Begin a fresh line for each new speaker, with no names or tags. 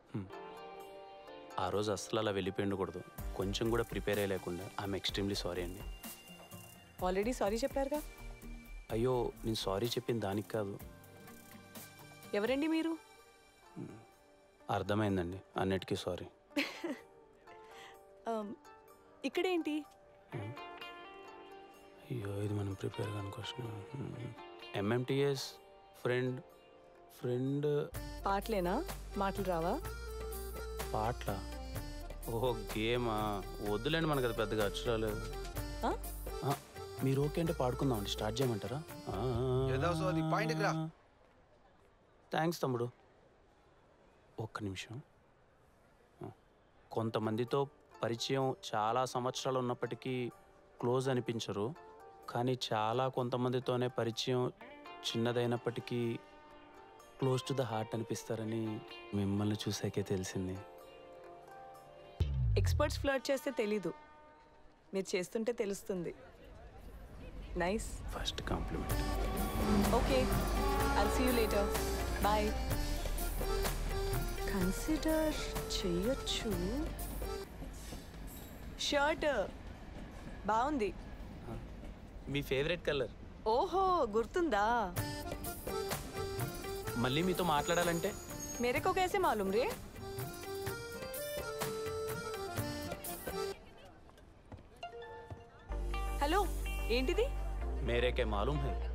ఆ రోజు అస్సలు అలా వెళ్ళిపోయి ఉండకూడదు కొంచెం కూడా ప్రిపేర్ అయ్యలేకుండా ఐఎమ్ ఎక్స్ట్రీమ్లీ సారీ అండి
ఆల్రెడీ సారీ చెప్పారుగా
అయ్యో నేను సారీ చెప్పిన దానికి కాదు
ఎవరండి మీరు
అర్థమైందండి అన్నిటికీ సారీ
Um, ఇక్కడేంటి
అయ్యో ఇది మనం ప్రిపేర్ కాని క్వశ్చన్ ఎంఎంటిఎస్ ఫ్రెండ్ ఫ్రెండ్
పాటలేనా మాటలు రావా
పాటల ఓహో గేమా వద్దులేండి మనకు అది పెద్దగా అక్షరాలు
ఆ?
ఆ, మీరు ఓకే అంటే పాడుకుందాం అండి స్టార్ట్ చేయమంటారా
ఏదో సోది, point కి రా.
థ్యాంక్స్ తమ్ముడు ఒక్క నిమిషం ఆ, కొంతమందితో పరిచయం చాలా సంవత్సరాలు ఉన్నప్పటికీ క్లోజ్ అనిపించరు కానీ చాలా కొంతమందితోనే పరిచయం చిన్నదైనప్పటికీ క్లోజ్ టు ద హార్ట్ అనిపిస్తారని మిమ్మల్ని చూసాకే తెలిసింది
ఎక్స్పర్ట్స్ ఫ్లర్ట్ చేస్తే తెలీదు మీరు చేస్తుంటే తెలుస్తుంది nice
first compliment
okay I'll see you later bye consider చెయ్యొచ్చు షర్ట్ బాగుంది
మీ ఫేవరెట్ కలర్
ఓహో గుర్తుందా
మళ్ళీ మీతో మాట్లాడాలంటే
मेरे को कैसे मालूम रे హలో ఏంటిది
మేరేకే మాలూమ్ హై